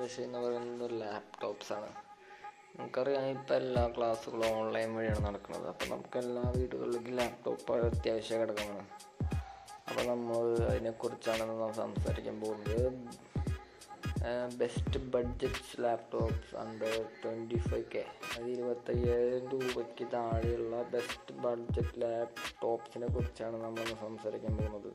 വിഷയം എന്ന് പറയുന്നത് ലാപ്ടോപ്സ് ആണ് നമുക്കറിയാം ഇപ്പം എല്ലാ ക്ലാസ്സുകളും ഓൺലൈൻ വഴിയാണ് നടക്കുന്നത് അപ്പോൾ നമുക്ക് എല്ലാ വീടുകളിലേക്കും ലാപ്ടോപ്പ് അത്യാവശ്യ ഘടകമാണ് അപ്പോൾ നമ്മൾ അതിനെക്കുറിച്ചാണ് നമ്മൾ സംസാരിക്കാൻ പോകുന്നത് best budgets laptops under twenty five K അത് ഇരുപത്തയ്യായിരം രൂപയ്ക്ക് താഴെയുള്ള ബെസ്റ്റ് ബഡ്ജറ്റ് ലാപ്ടോപ്സിനെ കുറിച്ചാണ് നമ്മൾ സംസാരിക്കാൻ പോകുന്നത്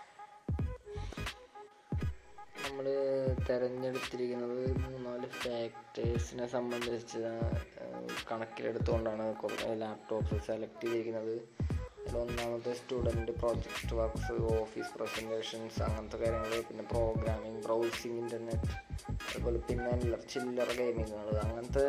നമ്മൾ തിരഞ്ഞെടുത്തിരിക്കുന്നത് മൂന്നാല് ഫാക്ടേഴ്സിനെ സംബന്ധിച്ച് കണക്കിലെടുത്തുകൊണ്ടാണ് കുറേ ലാപ്ടോപ്സ് സെലക്ട് ചെയ്തിരിക്കുന്നത് അതിൽ ഒന്നാമത്തെ student project works office presentations അങ്ങനത്തെ കാര്യങ്ങൾ പിന്നെ പ്രോഗ്രാമിംഗ് ബ്രൗസിങ് ഇൻ്റർനെറ്റ് അതുപോലെ പിന്നെ ചില്ലറ ഗെയിമിങ്ങുകൾ അങ്ങനത്തെ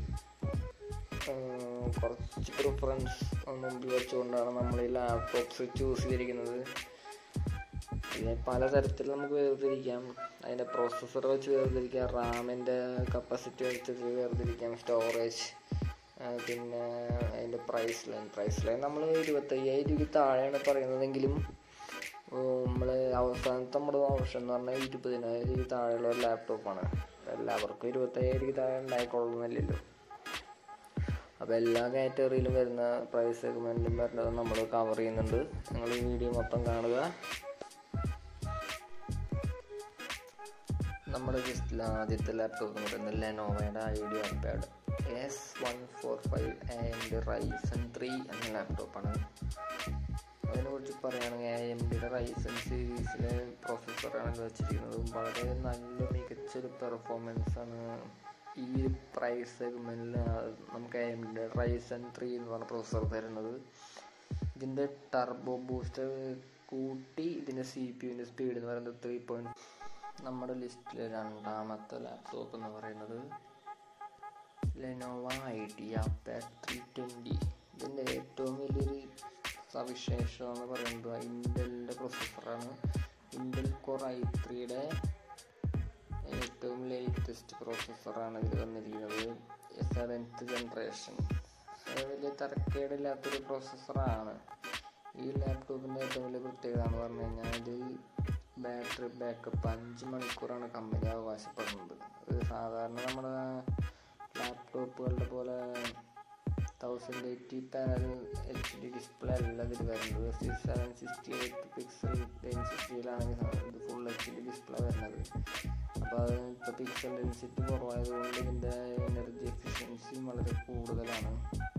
കുറച്ച് പ്രിഫറൻസ് മുമ്പിൽ വെച്ചുകൊണ്ടാണ് നമ്മൾ ഈ ലാപ്ടോപ്സ് ചൂസ് ചെയ്തിരിക്കുന്നത് ഇതിനെ പലതരത്തിൽ നമുക്ക് വേർതിരിക്കാം അതിൻ്റെ പ്രോസസ്സർ വെച്ച് വേർതിരിക്കാം റാമിൻ്റെ കപ്പാസിറ്റി വെച്ചിട്ട് വേർതിരിക്കാം സ്റ്റോറേജ് പിന്നെ അതിൻ്റെ പ്രൈസ് ലൈൻ പ്രൈസ് ലൈൻ നമ്മൾ ഇരുപത്തയ്യായിരം രൂപ താഴെയാണ് പറയുന്നതെങ്കിലും നമ്മൾ അവസാനത്തെ നമ്മുടെ ഓപ്ഷൻ എന്ന് പറഞ്ഞാൽ ഇരുപതിനായിരം രൂപ താഴെയുള്ള ഒരു ലാപ്ടോപ്പാണ് എല്ലാവർക്കും ഇരുപത്തയ്യായിരം രൂപ താഴെ ഉണ്ടായിക്കൊള്ളുന്നില്ലല്ലോ അപ്പോൾ എല്ലാ കാറ്റഗറിയിലും വരുന്ന പ്രൈസ് സെഗ്മെൻറ്റിലും വരുന്നത് നമ്മൾ കവർ ചെയ്യുന്നുണ്ട് നിങ്ങൾ ഈ വീഡിയോ മൊത്തം കാണുക നമ്മുടെ ലിസ്റ്റിൽ ആദ്യത്തെ ലാപ്ടോപ്പ് എന്ന് പറയുന്നത് ലെനോവയുടെ idea pad S one four five and Ryzen three എന്ന ലാപ്ടോപ്പാണ് അതിനെക്കുറിച്ച് പറയുകയാണെങ്കിൽ എ എം ഡിയുടെ റൈസൺ സീരീസിലെ പ്രോസസ്സറാണ് ഇത് വെച്ചിരിക്കുന്നത് വളരെ നല്ല മികച്ചൊരു പെർഫോമൻസ് ആണ് ഈ ഒരു പ്രൈസ് സെഗ്മെൻറ്റിൽ നമുക്ക് എ എം ഡിയുടെ റൈസൺ ത്രീ എന്ന് പറഞ്ഞ പ്രോസസ്സർ തരുന്നത് ഇതിൻ്റെ ടർബോ ബൂസ്റ്റർ കൂട്ടി ഇതിൻ്റെ സി പി യുവിൻ്റെ സ്പീഡ് എന്ന് പറയുന്നത് ത്രീ പോയിൻറ്റ് നമ്മുടെ ലിസ്റ്റിലെ രണ്ടാമത്തെ ലാപ്ടോപ്പ് എന്ന് പറയുന്നത് Lenovo idea pad three twenty ഇതിൻ്റെ ഏറ്റവും വലിയൊരു സവിശേഷത എന്ന് പറയുന്നത് ഇൻ്റലിൻ്റെ പ്രൊസസ്സറാണ് ഇൻ്റൽ കോർ ഐ ത്രീയുടെ ഏറ്റവും ലേറ്റസ്റ്റ് പ്രോസസ്സറാണ് ഇതിൽ വന്നിരിക്കുന്നത് സെവൻത്ത് ജനറേഷൻ വലിയ തരക്കേടില്ലാത്തൊരു പ്രോസസ്സറാണ് ഈ ലാപ്ടോപ്പിൻ്റെ ഏറ്റവും വലിയ പ്രത്യേകത എന്ന് പറഞ്ഞു കഴിഞ്ഞാൽ ഇതിൽ ബാറ്ററി ബാക്കപ്പ് അഞ്ച് മണിക്കൂറാണ് കമ്പനി അവകാശപ്പെടുന്നത് അത് സാധാരണ നമ്മുടെ ലാപ്ടോപ്പുകളുടെ പോലെ thousand eighty panel H D display അല്ല ഇതിൽ വരുന്നത് six seven sixty eight pixel ഡെൻസിറ്റിയിലാണ് ഇത് ഫുൾ എച്ച് ഡി ഡിസ്പ്ലേ വരുന്നത് അപ്പോൾ അത് ഇപ്പോൾ പിക്സൽ ഡെൻസിറ്റി കുറവായതുകൊണ്ട് ഇതിൻ്റെ എനർജി എഫിഷ്യൻസിയും വളരെ കൂടുതലാണ്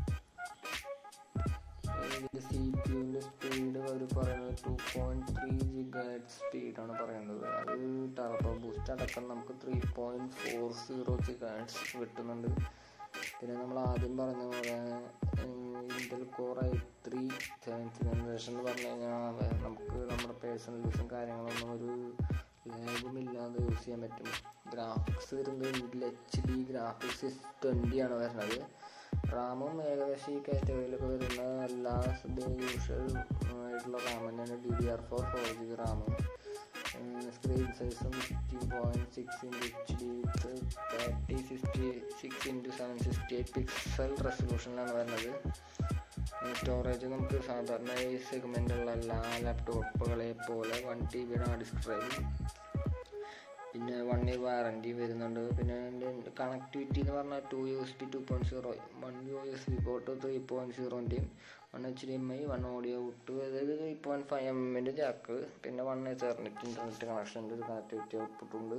ഇതിൻ്റെ സി പി യുവിൻ്റെ സ്പീഡ് അവർ പറയുന്നത് two point three gigahertz സ്പീഡാണ് പറയുന്നത് അത് ടർബോ ബൂസ്റ്റ് അടക്കം നമുക്ക് three point four zero gigahertz കിട്ടുന്നുണ്ട് പിന്നെ നമ്മൾ ആദ്യം പറഞ്ഞ പോലെ Intel core I three seventh generation എന്ന് പറഞ്ഞു കഴിഞ്ഞാൽ നമുക്ക് നമ്മുടെ പേഴ്സണൽ യൂസും കാര്യങ്ങളൊന്നും ഒരു ലാഗും ഇല്ലാതെ യൂസ് ചെയ്യാൻ പറ്റും ഗ്രാഫിക്സ് വരുന്നത് ഇതിൽ എച്ച് ഡി ഗ്രാഫിക്സ് ട്വൻറ്റി ആണ് വരുന്നത് റാമും ഏകദേശം ഈ കാറ്റഗറിയിലൊക്കെ വരുന്ന എല്ലാ യൂഷ്വൽ ആയിട്ടുള്ള റാം തന്നെയാണ് D D R four four G B റാമും സ്ക്രീൻ സൈസും fifteen point six into H D with thirty sixty six into seven sixty eight pixel റെസൊല്യൂഷനിലാണ് വരുന്നത് സ്റ്റോറേജ് നമുക്ക് സാധാരണ ഈ സെഗ്മെൻറ്റുള്ള എല്ലാ ലാപ്ടോപ്പുകളെ പോലെ വൺ ടി ബിയുടെ ഡിസ്ക് ഡ്രൈവ് പിന്നെ വൺ ഇയർ വാറൻറ്റി വരുന്നുണ്ട് പിന്നെ അതിൻ്റെ കണക്ടിവിറ്റി എന്ന് പറഞ്ഞാൽ two U S B two point zero one U S B port three point സീറോൻ്റെയും one H D M I one audio out അതായത് ത്രീ പോയിൻറ്റ് ഫൈവ് എം എമ്മിൻ്റെ jack പിന്നെ one ethernet internet കണക്ഷൻ്റെ ഒരു connectivity output ഉണ്ട്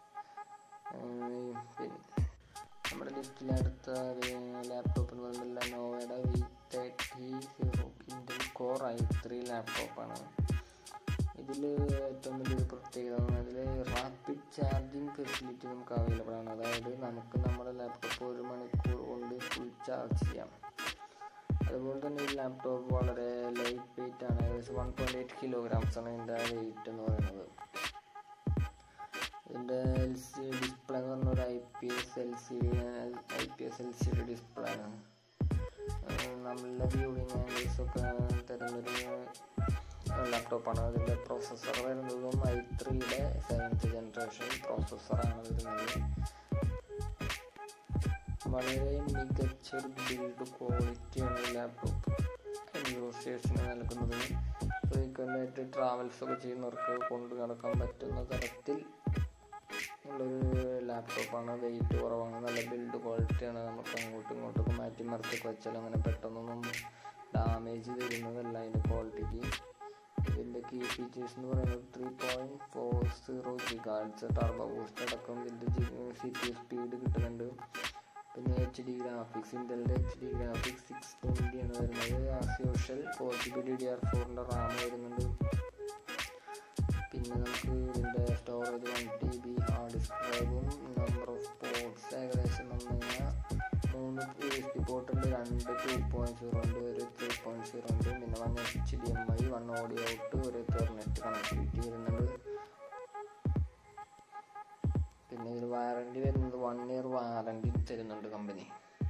പിന്നെ നമ്മുടെ ലിസ്റ്റിലെ അടുത്ത ലാപ്ടോപ്പ് എന്ന് പറയുന്നത് ലെനോവയുടെ V thirty zero Intel core I three ലാപ്ടോപ്പാണ് ഇതിൽ ഏറ്റവും വലിയൊരു പ്രത്യേകത എന്ന് പറഞ്ഞാൽ റാപ്പിഡ് ചാർജിങ് ഫെസിലിറ്റി നമുക്ക് അവൈലബിൾ ആണ് അതായത് നമുക്ക് നമ്മുടെ ലാപ്ടോപ്പ് ഒരു മണിക്കൂർ കൊണ്ട് ഫുൾ ചാർജ് ചെയ്യാം അതുപോലെ തന്നെ ഈ ലാപ്ടോപ്പ് വളരെ ലൈറ്റ് വെയിറ്റ് ആണ് ഏകദേശം വൺ പോയിൻറ്റ് എയ്റ്റ് കിലോഗ്രാംസ് ആണ് ഇതിൻ്റെ വെയിറ്റ് എന്ന് പറയുന്നത് ഇതിൻ്റെ എൽ സി ഡിസ്പ്ലേ എന്ന് പറഞ്ഞ ഒരു I P S L C I P S L C D display ആണ് നല്ല വ്യൂവിങ് ആംഗിൾസ് ഒക്കെ തരുന്നൊരു ലാപ്ടോപ്പാണ് അതിൻ്റെ പ്രോസസ്സർ വരുന്നതും ഐ ത്രീയുടെ സെവൻത്ത് ജനറേഷൻ പ്രോസസ്സറാണ് വരുന്നത് വളരെ മികച്ചൊരു ബിൽഡ് ക്വാളിറ്റിയാണ് ഈ ലാപ്ടോപ്പ് യൂസേഴ്സിന് നൽകുന്നത് ഫ്രീക്വൻ്റായിട്ട് ട്രാവൽസ് ഒക്കെ ചെയ്യുന്നവർക്ക് കൊണ്ടു നടക്കാൻ പറ്റുന്ന തരത്തിൽ ഉള്ളൊരു ലാപ്ടോപ്പാണ് വെയിറ്റ് കുറവാണ് നല്ല ബിൽഡ് ക്വാളിറ്റിയാണ് നമുക്ക് അങ്ങോട്ടും ഇങ്ങോട്ടൊക്കെ മാറ്റി മറിച്ചൊക്കെ വെച്ചാൽ അങ്ങനെ പെട്ടെന്നൊന്നും ഡാമേജ് തരുന്നതല്ല അതിൻ്റെ ക്വാളിറ്റിക്ക് ഇതിൻ്റെ കീ ഫീച്ചേഴ്സ് എന്ന് പറയുന്നത് three point four zero gigahertz turbo boost അടക്കം ഇതിൻ്റെ സി പി സ്പീഡ് കിട്ടുന്നുണ്ട് പിന്നെ എച്ച് ഡി ഗ്രാഫിക്സ് ഇൻ്റലിൻ്റെ H D graphics six twenty ആണ് വരുന്നത് as usual four G B D D R ഫോറിൻ്റെ റാം വരുന്നുണ്ട് പിന്നെ നമുക്ക് ഇതിൻ്റെ storage one T B hard disk ഡ്രൈവും നമ്പർ ഓഫ് പോർട്സ് ഏകദേശം വന്നു കഴിഞ്ഞാൽ മൂന്ന് യു എസ് ബി പോർട്ട് ഉണ്ട് രണ്ട് ടു പോയിൻറ്റ് സീറോ ഉണ്ട് ഒരു ത്രീ പോയിൻറ്റ് സീറോ ഉണ്ട് പിന്നെ one H D M I one audio out ഒരു എത്തർനെറ്റ് കണക്ടിവിറ്റി വരുന്നുണ്ട് പിന്നെ ഇതിൽ വാറണ്ടി വരുന്നത് വൺ ഇയർ വാറണ്ടി തരുന്നുണ്ട് കമ്പനി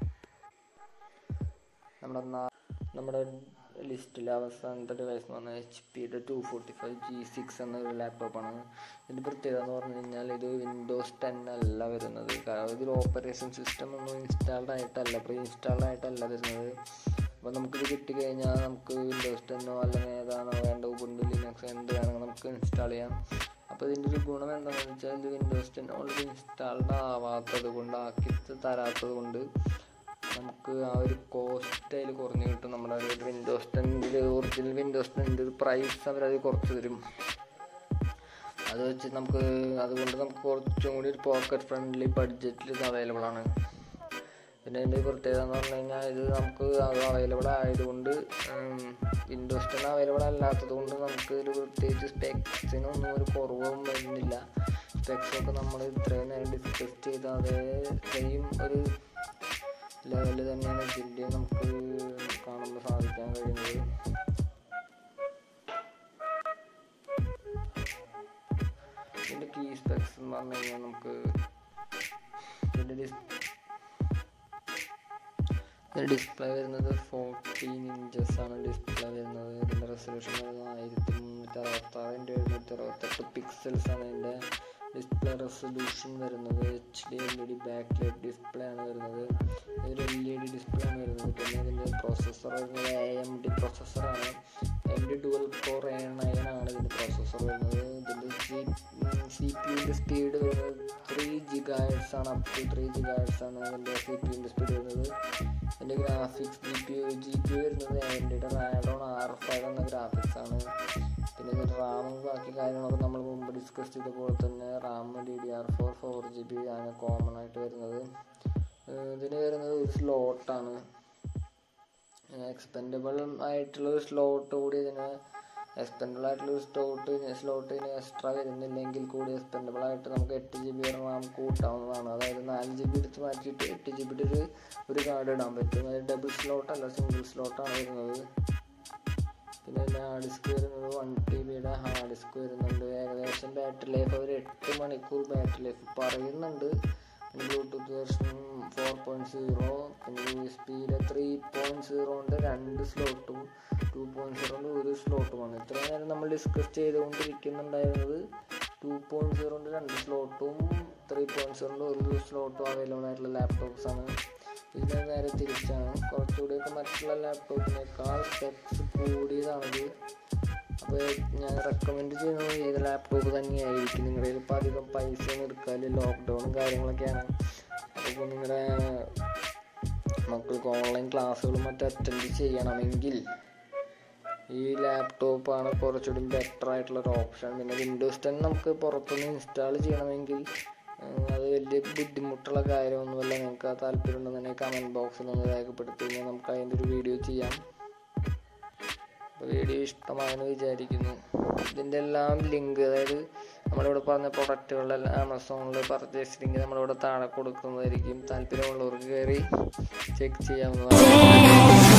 നമ്മുടെ നാ- നമ്മുടെ ലിസ്റ്റിൽ അവസാനത്തെ ഡിവൈസ് എന്ന് പറഞ്ഞാൽ എച്ച് പിയുടെ two forty five G six എന്നൊരു ലാപ്ടോപ്പാണ് ഇതിൻ്റെ പ്രത്യേകത എന്ന് പറഞ്ഞു കഴിഞ്ഞാൽ ഇത് വിൻഡോസ് ടെൻ അല്ല വരുന്നത് കാരണം ഇതിൽ ഓപ്പറേഷൻ സിസ്റ്റം ഒന്നും ഇൻസ്റ്റാൾഡ് ആയിട്ടല്ല പ്രീ ഇൻസ്റ്റാൾഡ് ആയിട്ടല്ല വരുന്നത് അപ്പോൾ നമുക്കിത് കിട്ടിക്കഴിഞ്ഞാൽ നമുക്ക് വിൻഡോസ് ടെന്നോ അല്ലെങ്കിൽ ഏതാണോ വേണ്ട ഉബുണ്ടു ലിനക്സ് എന്ത് വേണമെങ്കിൽ നമുക്ക് ഇൻസ്റ്റാൾ ചെയ്യാം അപ്പോൾ ഇതിൻ്റെ ഒരു ഗുണം എന്താണെന്ന് വെച്ചാൽ ഇത് വിൻഡോസ് ടെൻ ഓൾറെഡി ഇൻസ്റ്റാൾഡ് ആവാത്തത് കൊണ്ട് ആക്കി തരാത്തത് കൊണ്ട് നമുക്ക് ആ ഒരു കോസ്റ്റ് അതിൽ കുറഞ്ഞ് കിട്ടും നമ്മുടെ ഒരു വിൻഡോസ് ടെൻ്റെ ഒറിജിനൽ വിൻഡോസ് ടെൻ്റെ ഒരു പ്രൈസ് അവരത് കുറച്ച് തരും അത് വെച്ച് നമുക്ക് അതുകൊണ്ട് നമുക്ക് കുറച്ചും കൂടി ഒരു പോക്കറ്റ് ഫ്രണ്ട്ലി ബഡ്ജറ്റിൽ ഇത് അവൈലബിൾ ആണ് പിന്നെ ഇതിൻ്റെ പ്രത്യേകത എന്ന് പറഞ്ഞു കഴിഞ്ഞാൽ ഇത് നമുക്ക് അത് അവൈലബിൾ ആയതുകൊണ്ട് വിൻഡോസ് ടെൻ അവൈലബിൾ അല്ലാത്തത് കൊണ്ട് നമുക്ക് ഒരു പ്രത്യേകിച്ച് സ്പെക്സിനൊന്നും ഒരു കുറവും വരുന്നില്ല സ്പെക്സൊക്കെ നമ്മൾ ഇത്രയും നേരം ഡിസ്കസ് ചെയ്ത അതേ സെയിം ഒരു ലെവല് തന്നെയാണ് ഇതിൻ്റെ നമുക്ക് കാണുമ്പോൾ സാധിക്കാൻ കഴിയുന്നത് ഇതിൻ്റെ കീ സ്പെക്സ് എന്ന് പറഞ്ഞു കഴിഞ്ഞാൽ നമുക്ക് ഇതിൻ്റെ ഡിസ് ഇതിൻ്റെ ഡിസ്പ്ലേ വരുന്നത് ഫോർട്ടീൻ ഇഞ്ചസ് ആണ് ഡിസ്പ്ലേ വരുന്നത് ഇതിൻ്റെ റെസൊല്യൂഷൻ വരുന്നത് ആയിരത്തി മുന്നൂറ്റി അറുപത്താറ് ഇൻറ്റു എഴുന്നൂറ്റി അറുപത്തെട്ട് പിക്സൽസ് ആണ് ഇതിൻ്റെ ഡിസ്പ്ലേ റെസൊല്യൂഷൻ വരുന്നത് H D L E D back light display ആണ് വരുന്നത് ഇതൊരു എൽ ഇ ഡി ഡിസ്പ്ലേ ആണ് വരുന്നത് പിന്നെ ഇതിൻ്റെ പ്രോസസ്സർ വരുന്നത് എ എം ഡി പ്രോസസ്സറാണ് M D dual core A nine ആണ് ഇതിൻ്റെ പ്രോസസ്സർ വരുന്നത് ഇതിൻ്റെ സി സി പി യുൻ്റെ സ്പീഡ് വരുന്നത് ത്രീ ജിഗാഹെഡ്സ് ആണ് അപ് ടു ത്രീ ജിഗാഹെഡ്സ് ആണ് ഇതിൻ്റെ സി പി യുൻ്റെ സ്പീഡ് വരുന്നത് ഇതിൻ്റെ graphics G P U G P U വരുന്നത് എം ഡിയുടെ റാഡോൺ ആർ ഫൈവ് എന്ന ഗ്രാഫിക്സ് ആണ് പിന്നെ ഇതിൽ റാമും ബാക്കി കാര്യങ്ങളൊക്കെ നമ്മൾ മുമ്പ് ഡിസ്കസ് ചെയ്ത പോലെ തന്നെ RAM D D R four four G B ആണ് കോമൺ ആയിട്ട് വരുന്നത് ഏഹ് ഇതിന് വരുന്നത് ഒരു സ്ലോട്ടാണ് എക്സ്പെൻഡബിൾ ആയിട്ടുള്ള ഒരു സ്ലോട്ട് കൂടി ഇതിന് എക്സ്പെൻഡബിൾ ആയിട്ടുള്ള ഒരു സ്ലോട്ട് സ്ലോട്ട് ഇതിന് എക്സ്ട്രാ വരുന്നില്ലെങ്കിൽ കൂടി എക്സ്പെൻഡബിൾ ആയിട്ട് നമുക്ക് എട്ട് ജി ബി റാം കൂട്ടാവുന്നതാണ് അതായത് നാല് ജി ബി എടുത്ത് മാറ്റിയിട്ട് എട്ട് ജി ബിയുടെ ഒരു ഒരു കാർഡ് ഇടാൻ പറ്റും അതായത് ഡബിൾ സ്ലോട്ട് അല്ല സിംഗിൾ സ്ലോട്ടാണ് വരുന്നത് പിന്നെ ഇതിൻ്റെ ഹാർഡ് ഡിസ്ക് വരുന്നത് വൺ ടി ബിയുടെ ഹാർഡ് ഡിസ്ക് വരുന്നുണ്ട് ഏകദേശം ബാറ്ററി ലൈഫ് ഒരു എട്ട് മണിക്കൂർ ബാറ്ററി ലൈഫ് പറയുന്നുണ്ട് പിന്നെ Bluetooth version four point zero പിന്നെ യു എസ് പിയിലെ ത്രീ പോയിൻറ്റ് സീറോൻ്റെ രണ്ട് സ്ലോട്ടും ടു പോയിൻറ്റ് സീറോൻ്റെ ഒരു സ്ലോട്ടുമാണ് ഇത്രയും നേരം നമ്മൾ ഡിസ്കസ് ചെയ്തുകൊണ്ടിരിക്കുന്നുണ്ടായിരുന്നത് ടു പോയിൻറ്റ് സീറോൻ്റെ രണ്ട് സ്ലോട്ടും ത്രീ പോയിൻറ്റ് സീറോൻ്റെ ഒരു സ്ലോട്ടും അവൈലബിൾ ആയിട്ടുള്ള ലാപ്ടോപ്സ് ആണ് ഇതിന് നേരെ തിരിച്ചാണ് കുറച്ചുകൂടിയൊക്കെ മറ്റുള്ള ലാപ്ടോപ്പിനേക്കാൾ സ്പെക്സ് കൂടിയതാണിത് അപ്പോൾ ഞാൻ റെക്കമെൻഡ് ചെയ്യുന്നത് ഏത് ലാപ്ടോപ്പ് തന്നെയായിരിക്കും നിങ്ങളുടെ കയ്യിൽ ഇപ്പോൾ അധികം പൈസ ഒന്നും എടുക്കാതെ ലോക്ക്ഡൗണും കാര്യങ്ങളൊക്കെയാണ് അപ്പോൾ നിങ്ങളുടെ മക്കൾക്ക് ഓൺലൈൻ ക്ലാസ്സുകളും മറ്റും അറ്റൻഡ് ചെയ്യണമെങ്കിൽ ഈ ലാപ്ടോപ്പാണ് കുറച്ചുകൂടി ബെറ്റർ ആയിട്ടുള്ള ഒരു ഓപ്ഷൻ പിന്നെ വിൻഡോസ് ടെൻ നമുക്ക് പുറത്തുനിന്ന് ഇൻസ്റ്റാൾ ചെയ്യണമെങ്കിൽ ഏഹ്, അത് വലിയ ബുദ്ധിമുട്ടുള്ള കാര്യമൊന്നുമല്ല നിങ്ങൾക്ക് ആ താല്പര്യം ഉണ്ടെന്നുണ്ടെങ്കിൽ കമൻറ്റ് ബോക്സിൽ ഒന്ന് രേഖപ്പെടുത്തി കഴിഞ്ഞാൽ നമുക്ക് അതിൻ്റെ ഒരു വീഡിയോ ചെയ്യാം വീഡിയോ ഇഷ്ടമായെന്ന് വിചാരിക്കുന്നു ഇതിൻ്റെ എല്ലാം ലിങ്ക് അതായത് നമ്മളിവിടെ പറഞ്ഞ പ്രൊഡക്റ്റുകളെല്ലാം ആമസോണിൽ പർച്ചേസ് ലിങ്ക് നമ്മളിവിടെ താഴെ കൊടുക്കുന്നതായിരിക്കും താല്പര്യമുള്ളവർക്ക് കയറി ചെക്ക് ചെയ്യാവുന്നതാണ്